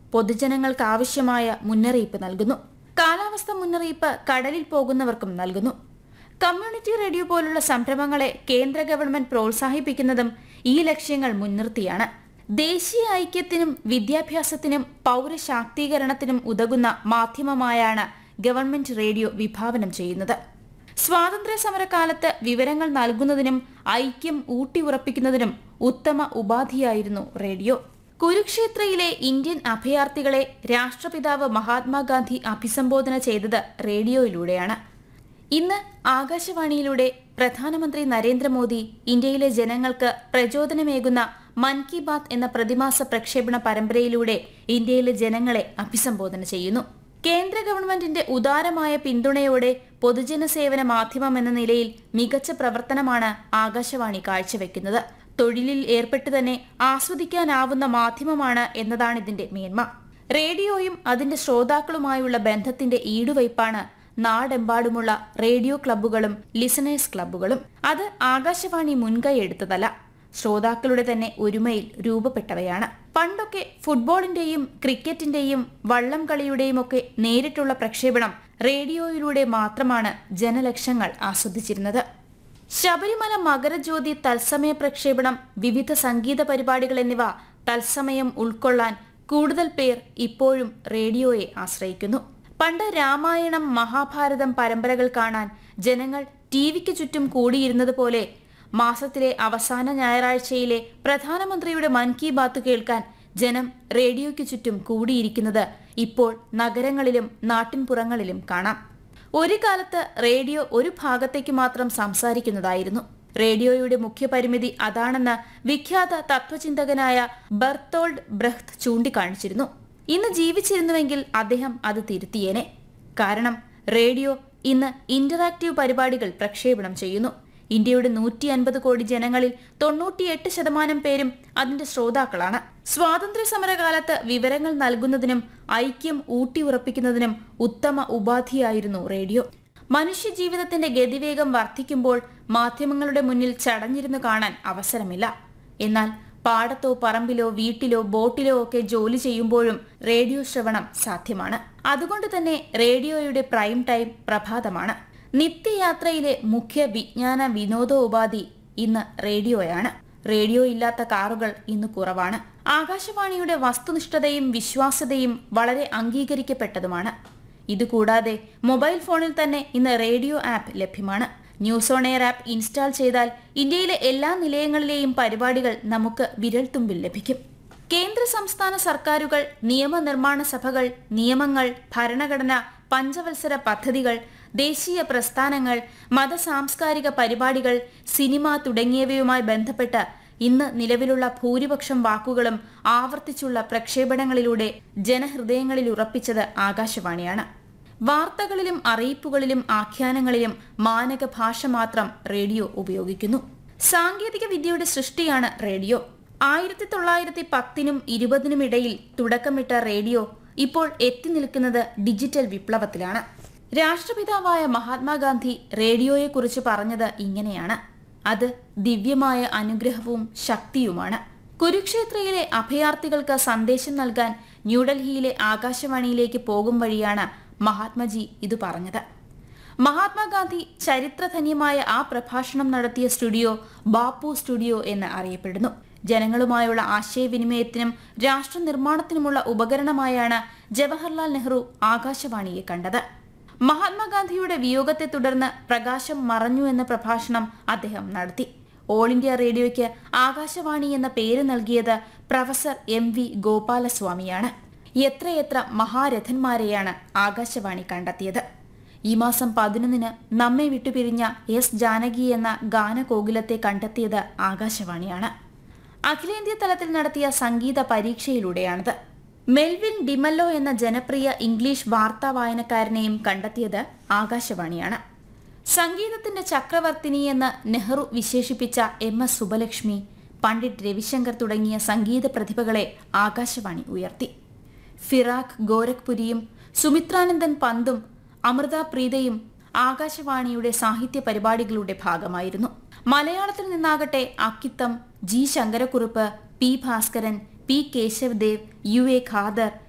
പൊതുജനങ്ങൾക്ക് ആവശ്യമായ മുന്നറിയിപ്പ് നൽകുന്നു കാലാവസ്ഥ മുന്നറിയിപ്പ് കടലിൽ പോകുന്നവർക്കും നൽകുന്നു കമ്മ്യൂണിറ്റി റേഡിയോ പോലുള്ള സംരംഭങ്ങളെ കേന്ദ്ര ഗവൺമെന്റ് പ്രോത്സാഹിപ്പിക്കുന്നതും ഈ ലക്ഷ്യങ്ങൾ മുൻനിർത്തിയാണ് ദേശീയ ഐക്യത്തിനും വിദ്യാഭ്യാസത്തിനും പൗരശാക്തീകരണത്തിനും ഉതകുന്ന മാധ്യമമായാണ് ഗവൺമെന്റ് റേഡിയോ വിഭാവനം ചെയ്യുന്നത് സ്വാതന്ത്ര്യ സമരകാലത്ത് വിവരങ്ങൾ നൽകുന്നതിനും ഐക്യം ഊട്ടിയുറപ്പിക്കുന്നതിനും ഉത്തമ ഉപാധിയായിരുന്നു റേഡിയോ കുരുക്ഷേത്രയിലെ ഇന്ത്യൻ അഭയാർത്ഥികളെ രാഷ്ട്രപിതാവ് മഹാത്മാഗാന്ധി അഭിസംബോധന ചെയ്തത് റേഡിയോയിലൂടെയാണ് ഇന്ന് ആകാശവാണിയിലൂടെ പ്രധാനമന്ത്രി നരേന്ദ്രമോദി ഇന്ത്യയിലെ ജനങ്ങൾക്ക് പ്രചോദനമേകുന്ന മൻ കി ബാത്ത് എന്ന പ്രതിമാസ പ്രക്ഷേപണ പരമ്പരയിലൂടെ ഇന്ത്യയിലെ ജനങ്ങളെ അഭിസംബോധന ചെയ്യുന്നു കേന്ദ്ര ഗവൺമെന്റിന്റെ ഉദാരമായ പിന്തുണയോടെ പൊതുജന സേവന മാധ്യമം എന്ന നിലയിൽ മികച്ച പ്രവർത്തനമാണ് ആകാശവാണി കാഴ്ചവെക്കുന്നത് തൊഴിലിൽ ഏർപ്പെട്ട് തന്നെ ആസ്വദിക്കാനാവുന്ന മാധ്യമമാണ് എന്നതാണ് ഇതിന്റെ മേന്മ റേഡിയോയും അതിന്റെ ശ്രോതാക്കളുമായുള്ള ബന്ധത്തിന്റെ ഈടുവയ്പാണ് നാടെമ്പാടുമുള്ള റേഡിയോ ക്ലബ്ബുകളും ലിസണേഴ്സ് ക്ലബ്ബുകളും അത് ആകാശവാണി മുൻകൈ എടുത്തതല്ല ശ്രോതാക്കളുടെ തന്നെ ഒരുമയിൽ രൂപപ്പെട്ടവയാണ് പണ്ടൊക്കെ ഫുട്ബോളിന്റെയും ക്രിക്കറ്റിന്റെയും വള്ളം കളിയുടെയും ഒക്കെ നേരിട്ടുള്ള പ്രക്ഷേപണം റേഡിയോയിലൂടെ മാത്രമാണ് ജനലക്ഷങ്ങൾ ആസ്വദിച്ചിരുന്നത് ശബരിമല മകരജ്യോതി തത്സമയ പ്രക്ഷേപണം വിവിധ സംഗീത പരിപാടികൾ എന്നിവ തത്സമയം ഉൾക്കൊള്ളാൻ കൂടുതൽ പേർ ഇപ്പോഴും റേഡിയോയെ ആശ്രയിക്കുന്നു പണ്ട് രാമായണം മഹാഭാരതം പരമ്പരകൾ കാണാൻ ജനങ്ങൾ ടി വിക്ക് ചുറ്റും കൂടിയിരുന്നത് പോലെ മാസത്തിലെ അവസാന ഞായറാഴ്ചയിലെ പ്രധാനമന്ത്രിയുടെ മൻ കി ബാത്ത് കേൾക്കാൻ ജനം റേഡിയോയ്ക്ക് ചുറ്റും കൂടിയിരിക്കുന്നത് ഇപ്പോൾ നഗരങ്ങളിലും നാട്ടിൻപുറങ്ങളിലും കാണാം ഒരു കാലത്ത് റേഡിയോ ഒരു ഭാഗത്തേക്ക് മാത്രം സംസാരിക്കുന്നതായിരുന്നു റേഡിയോയുടെ മുഖ്യ പരിമിതി അതാണെന്ന് വിഖ്യാത തത്വചിന്തകനായ ബർത്തോൾഡ് ബ്രഹ്ത് ചൂണ്ടിക്കാണിച്ചിരുന്നു ഇന്ന് ജീവിച്ചിരുന്നുവെങ്കിൽ അദ്ദേഹം അത് തിരുത്തിയേനെ കാരണം റേഡിയോ ഇന്ന് ഇന്ററാക്റ്റീവ് പരിപാടികൾ പ്രക്ഷേപണം ചെയ്യുന്നു ഇന്ത്യയുടെ നൂറ്റി അൻപത് കോടി ജനങ്ങളിൽ തൊണ്ണൂറ്റിയെട്ട് ശതമാനം പേരും അതിന്റെ ശ്രോതാക്കളാണ് സ്വാതന്ത്ര്യ സമരകാലത്ത് വിവരങ്ങൾ നൽകുന്നതിനും ഐക്യം ഊട്ടിയുറപ്പിക്കുന്നതിനും ഉത്തമ ഉപാധിയായിരുന്നു റേഡിയോ മനുഷ്യജീവിതത്തിന്റെ ഗതിവേഗം വർദ്ധിക്കുമ്പോൾ മാധ്യമങ്ങളുടെ മുന്നിൽ ചടഞ്ഞിരുന്നു കാണാൻ അവസരമില്ല എന്നാൽ പാടത്തോ പറമ്പിലോ വീട്ടിലോ ബോട്ടിലോ ഒക്കെ ജോലി ചെയ്യുമ്പോഴും റേഡിയോ ശ്രവണം സാധ്യമാണ് അതുകൊണ്ട് തന്നെ റേഡിയോയുടെ പ്രൈം ടൈം പ്രഭാതമാണ് നിത്യയാത്രയിലെ മുഖ്യ വിജ്ഞാന വിനോദോപാധി ഇന്ന് റേഡിയോയാണ് റേഡിയോ ഇല്ലാത്ത കാറുകൾ ഇന്ന് കുറവാണ് ആകാശവാണിയുടെ വസ്തുനിഷ്ഠതയും വിശ്വാസ്യതയും വളരെ അംഗീകരിക്കപ്പെട്ടതുമാണ് ഇതുകൂടാതെ മൊബൈൽ ഫോണിൽ തന്നെ ഇന്ന് റേഡിയോ ആപ്പ് ലഭ്യമാണ് news on air app install ചെയ്താൽ ഇന്ത്യയിലെ എല്ലാ നിലയങ്ങളിലെയും പരിപാടികൾ നമുക്ക് വിരൽത്തുമ്പിൽ ലഭിക്കും കേന്ദ്ര സംസ്ഥാന സർക്കാരുകൾ നിയമനിർമ്മാണ സഭകൾ നിയമങ്ങൾ ഭരണഘടന പഞ്ചവത്സര പദ്ധതികൾ ദേശീയ പ്രസ്ഥാനങ്ങൾ മതസാംസ്കാരിക പരിപാടികൾ സിനിമ തുടങ്ങിയവയുമായി ബന്ധപ്പെട്ട് ഇന്ന് നിലവിലുള്ള ഭൂരിപക്ഷം വാക്കുകളും ആവർത്തിച്ചുള്ള പ്രക്ഷേപണങ്ങളിലൂടെ ജനഹൃദയങ്ങളിൽ ഉറപ്പിച്ചത് ആകാശവാണിയാണ് വാർത്തകളിലും അറിയിപ്പുകളിലും ആഖ്യാനങ്ങളിലും മാനക ഭാഷ മാത്രം റേഡിയോ ഉപയോഗിക്കുന്നു സാങ്കേതിക വിദ്യയുടെ സൃഷ്ടിയാണ് റേഡിയോ ആയിരത്തി തൊള്ളായിരത്തി പത്തിനും ഇരുപതിനും ഇടയിൽ തുടക്കമിട്ട റേഡിയോ ഇപ്പോൾ എത്തി നിൽക്കുന്നത് ഡിജിറ്റൽ വിപ്ലവത്തിലാണ് രാഷ്ട്രപിതാവായ മഹാത്മാഗാന്ധി റേഡിയോയെക്കുറിച്ച് പറഞ്ഞത് ഇങ്ങനെയാണ് അത് ദിവ്യമായ അനുഗ്രഹവും ശക്തിയുമാണ് കുരുക്ഷേത്രയിലെ അഭയാർത്ഥികൾക്ക് സന്ദേശം നൽകാൻ ന്യൂഡൽഹിയിലെ ആകാശവാണിയിലേക്ക് പോകും വഴിയാണ് മഹാത്മജി ഇത് പറഞ്ഞത് മഹാത്മാഗാന്ധി ചരിത്രധന്യമായ ആ പ്രഭാഷണം നടത്തിയ സ്റ്റുഡിയോ ബാപ്പു സ്റ്റുഡിയോ എന്ന് അറിയപ്പെടുന്നു ജനങ്ങളുമായുള്ള ആശയവിനിമയത്തിനും രാഷ്ട്ര നിർമ്മാണത്തിനുമുള്ള ഉപകരണമായാണ് ജവഹർലാൽ നെഹ്റു ആകാശവാണിയെ കണ്ടത് മഹാത്മാഗാന്ധിയുടെ വിയോഗത്തെ തുടർന്ന് പ്രകാശം മറഞ്ഞു എന്ന പ്രഭാഷണം അദ്ദേഹം നടത്തി ഓൾ ഇന്ത്യ റേഡിയോയ്ക്ക് ആകാശവാണി എന്ന പേര് നൽകിയത് പ്രൊഫസർ എം വി ഗോപാലസ്വാമിയാണ് എത്രയെത്ര മഹാരഥന്മാരെയാണ് ആകാശവാണി കണ്ടെത്തിയത് ഈ മാസം പതിനൊന്നിന് നമ്മെ വിട്ടുപിരിഞ്ഞ എസ് ജാനകി എന്ന ഗാനകോകിലത്തെ കണ്ടെത്തിയത് ആകാശവാണിയാണ് അഖിലേന്ത്യാ തലത്തിൽ നടത്തിയ സംഗീത പരീക്ഷയിലൂടെയാണിത് മെൽവിൻ ഡിമല്ലോ എന്ന ജനപ്രിയ ഇംഗ്ലീഷ് വാർത്താ വായനക്കാരനെയും കണ്ടെത്തിയത് ആകാശവാണിയാണ് സംഗീതത്തിന്റെ ചക്രവർത്തിനി എന്ന് നെഹ്റു വിശേഷിപ്പിച്ച എം എസ് സുബലക്ഷ്മി പണ്ഡിറ്റ് രവിശങ്കർ തുടങ്ങിയ സംഗീത പ്രതിഭകളെ ആകാശവാണി ഉയർത്തി ഫിറാഖ് ഗോരഖ്പുരിയും സുമിത്രാനന്ദൻ പന്തും അമൃത പ്രീതയും ആകാശവാണിയുടെ സാഹിത്യ പരിപാടികളുടെ ഭാഗമായിരുന്നു മലയാളത്തിൽ നിന്നാകട്ടെ Akkitham G Sankara Kurup P Bhaskaran P Kesavadev U A Khader